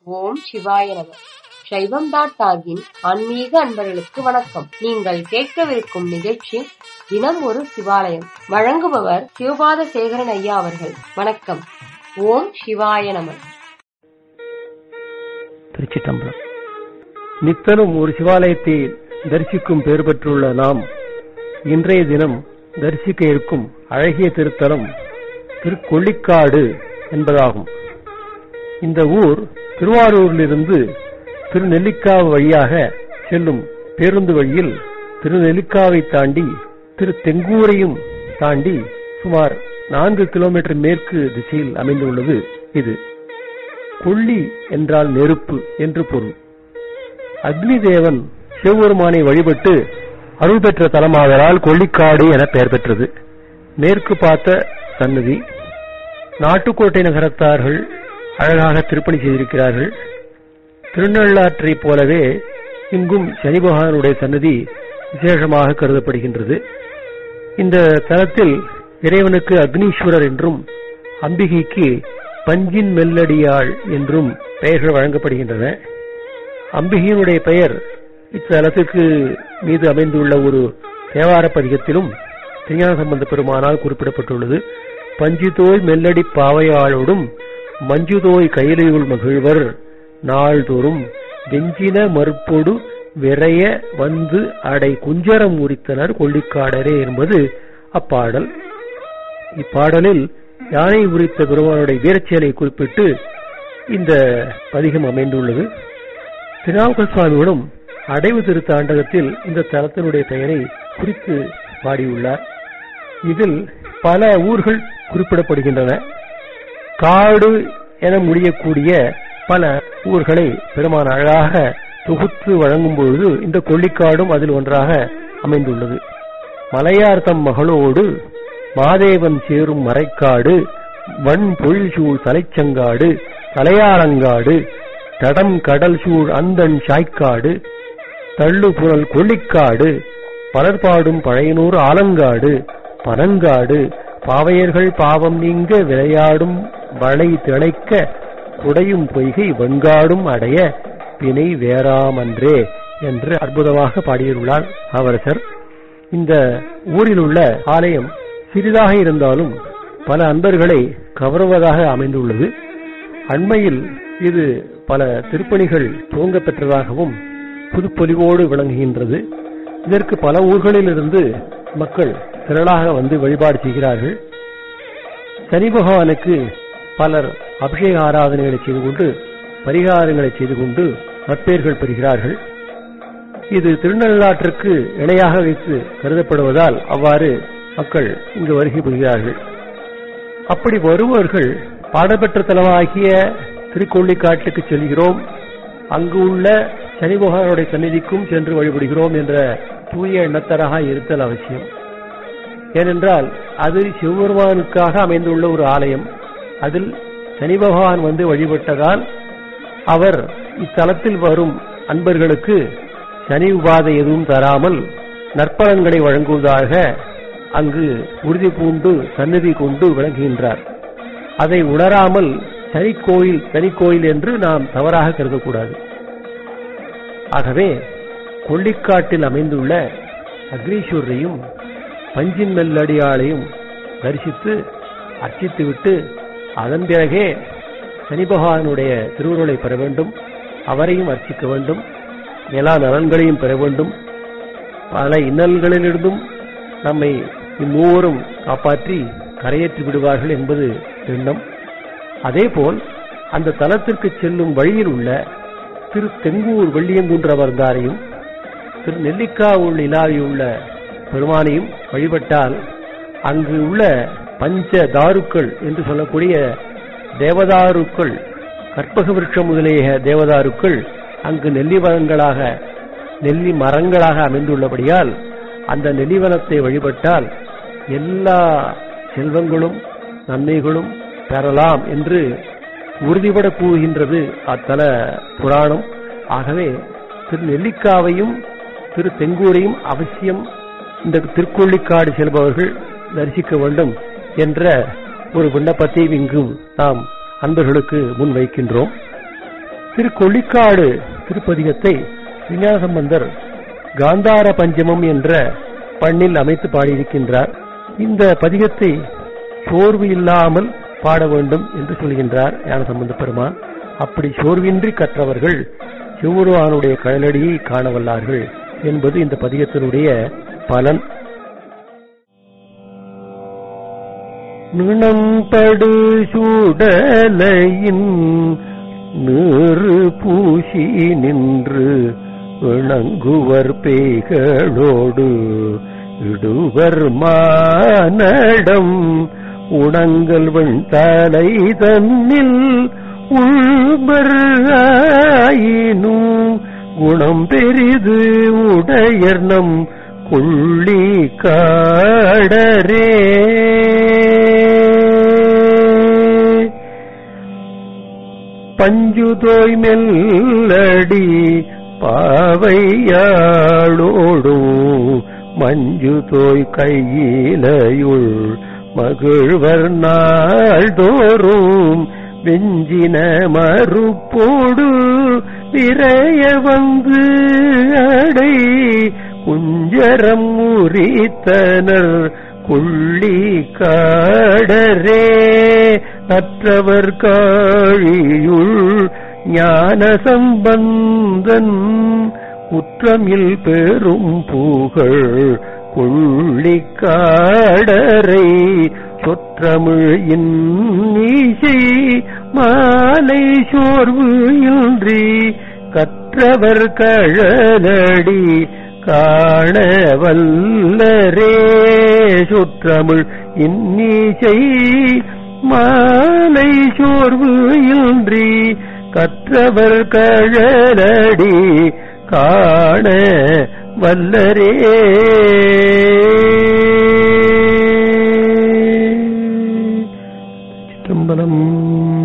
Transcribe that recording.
ஓம் சிவாய நம சைவம் டாட் டாகின் ஆன்மீக அன்பர்களுக்கு வணக்கம் நீங்கள் கேட்கவிருக்கும் நிகழ்ச்சி தினம் ஒரு சிவாலயம் வழங்குபவர் சிவபாத சேகரன் ஐயா அவர்கள் வணக்கம் ஓம் சிவாய நம திருச்சிட்டம்பலம் நித்தனும் ஒரு சிவாலயத்தை தரிசிக்கும் பேர் பெற்றுள்ள நாம் இன்றைய தினம் தரிசிக்க இருக்கும் அழகிய திருத்தலம் திருக்கொள்ளிக்காடு என்பதாகும் இந்த ஊர் திருவாரூரிலிருந்து திருநெல்லிக்காவு வழியாக செல்லும் பேருந்து வழியில் திருநெல்லிக்காவை தாண்டி திரு தெங்கூரையும் தாண்டி சுமார் நான்கு கிலோமீட்டர் மேற்கு திசையில் அமைந்துள்ளது இது கொள்ளி என்றால் நெருப்பு என்று பொருள் அக்னி தேவன் சிவபெருமானை வழிபட்டு அருள் பெற்ற தலமாதலால் கொள்ளிக்காடு என பெயர் பெற்றது மேற்கு பார்த்த சன்னதி நாட்டுக்கோட்டை நகரத்தார்கள் அழகாக திருப்பணி செய்திருக்கிறார்கள் திருநள்ளாற்றைப் போலவே இங்கும் சனி பகவானுடைய சன்னதி விசேஷமாக கருதப்படுகின்றது இந்த தலத்தில் இறைவனுக்கு அக்னீஸ்வரர் என்றும் அம்பிகைக்கு பஞ்சின் மெல்லடியாள் என்றும் பெயர்கள் வழங்கப்படுகின்றன அம்பிகையினுடைய பெயர் இத்தலத்துக்கு மீது அமைந்துள்ள ஒரு தேவார பதிகத்திலும் திருஞான சம்பந்த பெருமானால் குறிப்பிடப்பட்டுள்ளது பஞ்சுதோய் மெல்லடி பாவையாளோடும் மஞ்சுதோய் கையிலையுள் மகிழ்வர் நாள்தோறும் வெஞ்சின மறுப்பொடு விரைய வந்து அடை குஞ்சரம் உரித்தனர் கொள்ளிக்காடரே என்பது அப்பாடல் இப்பாடலில் யானை உரித்த பெருமானுடைய வீரச்செயலை குறிப்பிட்டு இந்த பதிகம் அமைந்துள்ளது திருநாவுக்கர் சுவாமிகளும் அடைவு திருத்தாண்டகத்தில் இந்த தலத்தினுடைய பெயரை குறித்து பாடியுள்ளார் இதில் பல ஊர்கள் குறிப்பிடப்படுகின்றன காடு என முடியக்கூடிய பல ஊர்களை பெருமான் அழகாக தொகுத்து வழங்கும் பொழுது இந்த கொள்ளிக்காடும் அதில் ஒன்றாக அமைந்துள்ளது மலையார்த்தம் மகளோடு மாதேவன் சேரும் மறைக்காடு வன் பொழில் சூழ் தலைச்சங்காடு தலையாரங்காடு தடம் கடல் சூழ் அந்தன் சாய்க்காடு தள்ளுபுரல் கொள்ளிக்காடு பலர்பாடும் பழையனூர் ஆலங்காடு பனங்காடு பாவையர்கள் பாவம் நீங்க விளையாடும் வளை திளைக்க குடையும் பொய்கை வெண்காடும் அடைய பிணை வேறாமன்றே என்று அற்புதமாக பாடியுள்ளார் அவரசர் இந்த ஊரில் உள்ள ஆலயம் சிறிதாக இருந்தாலும் பல அன்பர்களை கவருவதாக அமைந்துள்ளது அண்மையில் இது பல திருப்பணிகள் துவங்க பெற்றதாகவும் புதுப்பொலிவோடு விளங்குகின்றது இதற்கு பல ஊர்களிலிருந்து மக்கள் திரளாக வந்து வழிபாடு செய்கிறார்கள் சனி பகவானுக்கு பலர் அபிஷேக ஆராதனைகளை செய்து கொண்டு பரிகாரங்களை செய்து கொண்டு நற்பெயர்கள் பெறுகிறார்கள் இது திருநள்ளாற்றுக்கு இணையாக வைத்து கருதப்படுவதால் அவ்வாறு மக்கள் இங்கு வருகை புரிகிறார்கள் அப்படி வருபவர்கள் பாடப்பெற்ற தலமாகிய திருக்கொள்ளிக்காட்டுக்கு செல்கிறோம் அங்கு உள்ள சனி பகவானுடைய சந்நிதிக்கும் சென்று வழிபடுகிறோம் என்ற தூய எண்ணத்தராக இருத்தல் அவசியம் ஏனென்றால் அது சிவபெருமானுக்காக அமைந்துள்ள ஒரு ஆலயம் அதில் சனி பகவான் வந்து வழிபட்டதால் அவர் இத்தலத்தில் வரும் அன்பர்களுக்கு சனி உபாதை எதுவும் தராமல் நற்பலன்களை வழங்குவதாக அங்கு உறுதி பூண்டு சந்நிதி கொண்டு விளங்குகின்றார் அதை உணராமல் சனி கோயில் சனி கோயில் என்று நாம் தவறாக கருதக்கூடாது ஆகவே கொள்ளிக்காட்டில் அமைந்துள்ள அக்னீஸ்வரரையும் பஞ்சின் மெல்லடியாளையும் தரிசித்து அர்ச்சித்துவிட்டு அதன் பிறகே சனி பகவானுடைய திருவுருளை பெற வேண்டும் அவரையும் அர்ச்சிக்க வேண்டும் எல்லா நலன்களையும் பெற வேண்டும் பல இன்னல்களிலிருந்தும் நம்மை இம்மூவரும் காப்பாற்றி கரையேற்றி விடுவார்கள் என்பது எண்ணம் அதேபோல் அந்த தலத்திற்கு செல்லும் வழியில் உள்ள திரு தெங்கூர் வெள்ளியங்குன்றவர்தாரையும் திரு நெல்லிக்காவுள் இலாவியுள்ள பெருமானையும் வழிபட்டால் அங்கு உள்ள பஞ்ச தாருக்கள் என்று சொல்லக்கூடிய தேவதாருக்கள் கற்பக விருட்சம் முதலிய தேவதாருக்கள் அங்கு நெல்லிவனங்களாக நெல்லி மரங்களாக அமைந்துள்ளபடியால் அந்த நெல்லிவனத்தை வழிபட்டால் எல்லா செல்வங்களும் நன்மைகளும் பெறலாம் என்று உறுதிபட கூறுகின்றது அத்தல புராணம் ஆகவே திரு நெல்லிக்காவையும் திரு தெங்கூரையும் அவசியம் இந்த திருக்கொள்ளிக்காடு செல்பவர்கள் தரிசிக்க வேண்டும் என்ற ஒரு விண்ணப்பத்தை இங்கு நாம் அன்பர்களுக்கு முன்வைக்கின்றோம் திருக்கொள்ளிக்காடு திருப்பதிகத்தை விஞ்ஞானசம்பந்தர் காந்தார பஞ்சமம் என்ற பண்ணில் அமைத்து பாடியிருக்கின்றார் இந்த பதிகத்தை சோர்வு இல்லாமல் பாட வேண்டும் என்று சொல்கின்றார் ஞானசம்பந்த பெருமான் அப்படி சோர்வின்றி கற்றவர்கள் சிவருவானுடைய கழலடியை காண வல்லார்கள் என்பது இந்த பதிகத்தினுடைய பலன் நிணம்படு சூடலையின் நீறு பூசி நின்று இணங்குவர் பேய்களோடு இடுவர் மானடம் உணங்கல் வெண்தலை தன்னில் உள்பர் ஆயினும் குணம் பெரிது உடையர் நம் கொள்ளி காடரே பஞ்சுதோய் மெல்லடி பாவையாளோடும் மஞ்சு தோய் கையிலையுள் மகிழ்வர் நாள்தோறும் வெஞ்சின மறுப்போடு விரைய வந்து அடை குஞ்சரம் முறித்தனர் கொள்ளி காடரே நற்றவர் காழியுள் ஞான சம்பந்தன் குற்றமில் பெரும் புகழ் கொள்ளிக்காடரை சொற்றமிழ் இன்னீசை மாலை சோர்வு இன்றி கற்றவர் கழலடி காண வல்லரே சொற்றமிழ் இன்னீசை மாலை சோர்வு இன்றி கற்றவர் கழலடி காண வல்லரே சிற்றம்பலம்